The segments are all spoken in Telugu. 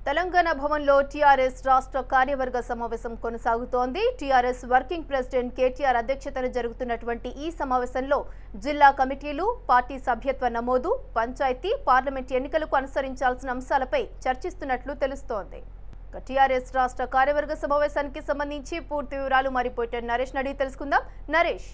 తెలంగాణ భవన్లో టీఆర్ఎస్ రాష్ట్ర కార్యవర్గ సమావేశం కొనసాగుతోంది టీఆర్ఎస్ వర్కింగ్ ప్రెసిడెంట్ కేటీఆర్ అధ్యక్షతన జరుగుతున్నటువంటి ఈ సమావేశంలో జిల్లా కమిటీలు పార్టీ సభ్యత్వ నమోదు పంచాయతీ పార్లమెంట్ ఎన్నికలకు అనుసరించాల్సిన అంశాలపై చర్చిస్తున్నట్లు తెలుస్తోంది ఇక టీఆర్ఎస్ రాష్ట్ర కార్యవర్గ సమావేశానికి సంబంధించి పూర్తి వివరాలు మరి పోయిటర్ నరేష్ అడిగి తెలుసుకుందాం నరేష్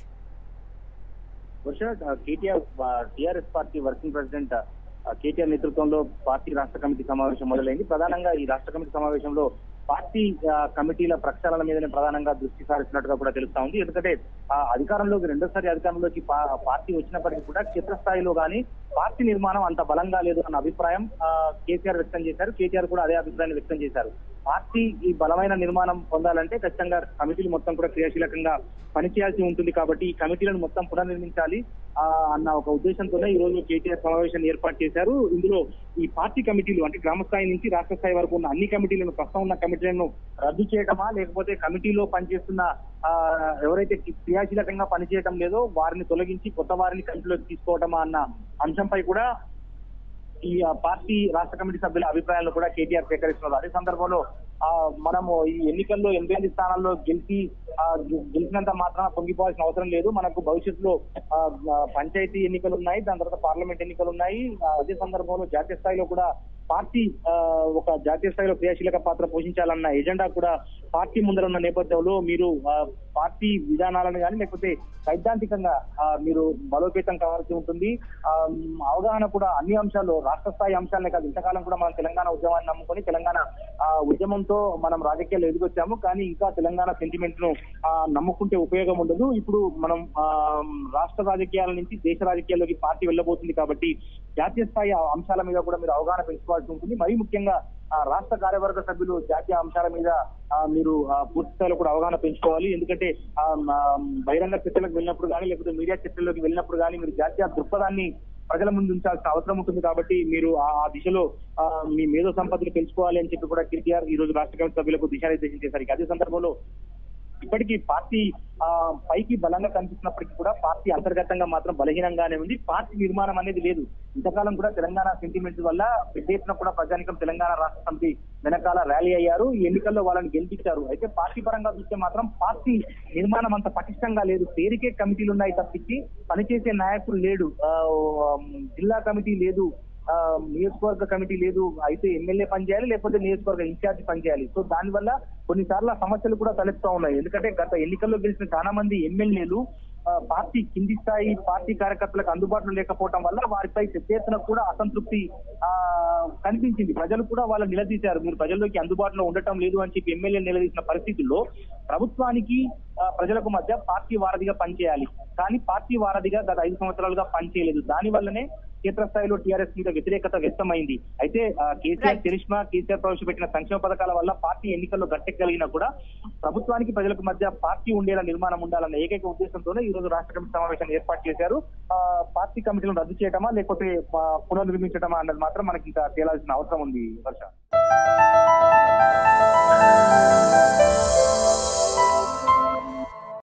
వర్ష KTR TRS party working president ఆ, కేటీఆర్ నేతృత్వంలో పార్టీ రాష్ట్ర కమిటీ సమావేశం మొదలైంది ప్రధానంగా ఈ రాష్ట్ర కమిటీ సమావేశంలో పార్టీ ఆ, కమిటీల ప్రక్షాళన మీదనే ప్రధానంగా దృష్టి సారిస్తున్నట్టుగా కూడా తెలుస్తా ఉంది ఎందుకంటే ఆ అధికారంలోకి రెండోసారి అధికారంలోకి పా- పార్టీ వచ్చినప్పటికీ కూడా క్షేత్రస్థాయిలో గానీ పార్టీ నిర్మాణం అంత బలంగా లేదు అన్న అభిప్రాయం ఆ, కేసీఆర్ వ్యక్తం చేశారు కేటీఆర్ కూడా అదే అభిప్రాయాన్ని వ్యక్తం చేశారు పార్టీ ఈ బలమైన నిర్మాణం పొందాలంటే ఖచ్చితంగా కమిటీలు మొత్తం కూడా క్రియాశీలకంగా పనిచేయాల్సి ఉంటుంది కాబట్టి ఈ కమిటీలను మొత్తం పునర్నిర్మించాలి ఆ, అన్న ఒక ఉద్దేశంతోనే ఈ రోజు కేటీఆర్ సమావేశాన్ని ఏర్పాటు చేశారు ఇందులో ఈ పార్టీ కమిటీలు అంటే గ్రామ స్థాయి నుంచి రాష్ట్ర స్థాయి వరకు ఉన్న అన్ని కమిటీలను ప్రస్తుతం ఉన్న కమిటీలను రద్దు చేయటమా లేకపోతే కమిటీలో పనిచేస్తున్న ఆ, ఎవరైతే క్రియాశీలకంగా పనిచేయటం లేదో వారిని తొలగించి కొత్త వారిని కమిటీలోకి తీసుకోవటమా అన్న అంశంపై కూడా ఈ ఆ, పార్టీ రాష్ట్ర కమిటీ సభ్యుల అభిప్రాయాలను కూడా కేటీఆర్ సేకరిస్తున్నారు అదే సందర్భంలో ఆ మనము ఈ ఎన్నికల్లో ఎనభై ఎనిమిది స్థానాల్లో గెలిచి ఆ, గె- గెలిచినంత మాత్రాన పొంగిపోవాల్సిన అవసరం లేదు మనకు భవిష్యత్తులో ఆ, ఆ, పంచాయతీ ఎన్నికలు ఉన్నాయి దాని తర్వాత పార్లమెంట్ ఎన్నికలు ఉన్నాయి ఆ, అదే సందర్భంలో జాతీయ స్థాయిలో కూడా పార్టీ ఆ, ఒక జాతీయ స్థాయిలో క్రియాశీలక పాత్ర పోషించాలన్న ఎజెండా కూడా పార్టీ ముందర ఉన్న నేపథ్యంలో మీరు ఆ, పార్టీ విధానాలను కానీ లేకపోతే సైద్ధాంతికంగా ఆ, మీరు బలోపేతం కావాల్సి ఉంటుంది ఆ, మ్, అవగాహన కూడా అన్ని అంశాల్లో రాష్ట్ర స్థాయి అంశాలనే కాదు ఇంతకాలం కూడా మనం తెలంగాణ ఉద్యమాన్ని నమ్ముకొని తెలంగాణ ఆ, ఉద్యమంతో మనం రాజకీయాల్లో ఎదిగొచ్చాము కానీ ఇంకా తెలంగాణ సెంటిమెంట్ ను ఆ, నమ్ముకుంటే ఉపయోగం ఉండదు ఇప్పుడు మనం ఆ, రాష్ట్ర రాజకీయాల నుంచి దేశ రాజకీయాల్లోకి పార్టీ వెళ్ళబోతుంది కాబట్టి జాతీయ స్థాయి అంశాల మీద కూడా మీరు అవగాహన పెంచుకోవాల్సి ఉంటుంది మరీ ముఖ్యంగా ఆ, రాష్ట్ర కార్యవర్గ సభ్యులు జాతీయ అంశాల మీద ఆ, మీరు ఆ, పూర్తి స్థాయిలో కూడా అవగాహన పెంచుకోవాలి ఎందుకంటే ఆ, ఆ, బహిరంగ చర్చలకు వెళ్ళినప్పుడు కానీ లేకపోతే మీడియా చర్చల్లోకి వెళ్ళినప్పుడు కానీ మీరు జాతీయ దృక్పథాన్ని ప్రజల ముందు ఉంచాల్సిన అవసరం ఉంటుంది కాబట్టి మీరు ఆ ఆ దిశలో ఆ, మీ మేధో సంపదను పెంచుకోవాలి అని చెప్పి కూడా కేటీఆర్ ఈ రోజు రాష్ట్ర కమిటీ సభ్యులకు దిశానిర్దేశం చేశారు ఇక అదే సందర్భంలో ఇప్పటికీ పార్టీ ఆ పైకి బలంగా కనిపిస్తున్నప్పటికీ కూడా పార్టీ అంతర్గతంగా మాత్రం బలహీనంగానే ఉంది పార్టీ నిర్మాణం అనేది లేదు ఇంతకాలం కూడా తెలంగాణ సెంటిమెంట్ వల్ల పెద్ద ఎత్తున కూడా ప్రజానికం తెలంగాణ రాష్ట్ర సమితి వెనకాల ర్యాలీ అయ్యారు ఈ ఎన్నికల్లో వాళ్ళని గెలిపించారు అయితే పార్టీ పరంగా చూస్తే మాత్రం పార్టీ నిర్మాణం అంత పటిష్టంగా లేదు పేరుకే కమిటీలు ఉన్నాయి తప్పించి పనిచేసే నాయకులు లేడు ఆ, జిల్లా కమిటీ లేదు ఆ, నియోజకవర్గ కమిటీ లేదు అయితే ఎమ్మెల్యే పనిచేయాలి లేకపోతే నియోజకవర్గ ఇన్ఛార్జ్ పనిచేయాలి సో దానివల్ల కొన్నిసార్లు ఆ సమస్యలు కూడా తలెత్తుతా ఉన్నాయి ఎందుకంటే గత ఎన్నికల్లో గెలిచిన చాలా మంది ఎమ్మెల్యేలు ఆ, పార్టీ కింది స్థాయి పార్టీ కార్యకర్తలకు అందుబాటులో లేకపోవడం వల్ల వారిపై పెద్ద ఎత్తున కూడా అసంతృప్తి ఆ కనిపించింది ప్రజలు కూడా వాళ్ళు నిలదీశారు మీరు ప్రజల్లోకి అందుబాటులో ఉండటం లేదు అని చెప్పి ఎమ్మెల్యే నిలదీసిన పరిస్థితుల్లో ప్రభుత్వానికి ఆ, ప్రజలకు మధ్య పార్టీ వారధిగా పనిచేయాలి కానీ పార్టీ వారధిగా గత ఐదు సంవత్సరాలుగా పనిచేయలేదు దాని వల్లనే క్షేత్రస్థాయిలో టీఆర్ఎస్ మీద వ్యతిరేకత వ్యక్తమైంది అయితే ఆ, కేసీఆర్ Right. చరిష్మా కేసీఆర్ ప్రవేశపెట్టిన సంక్షేమ పథకాల వల్ల పార్టీ ఎన్నికల్లో గట్టెక్కగలిగినా కూడా ప్రభుత్వానికి ప్రజలకు మధ్య పార్టీ ఉండేలా నిర్మాణం ఉండాలన్న ఏకైక ఉద్దేశంతోనే ఈ రోజు రాష్ట్ర కమిటీ సమావేశాన్ని ఏర్పాటు చేశారు ఆ, పార్టీ కమిటీలను రద్దు చేయటమా లేకపోతే ఆ, పునర్నిర్మించటమా అన్నది మాత్రం మనకి ఇంకా తేలాల్సిన అవసరం ఉంది వర్ష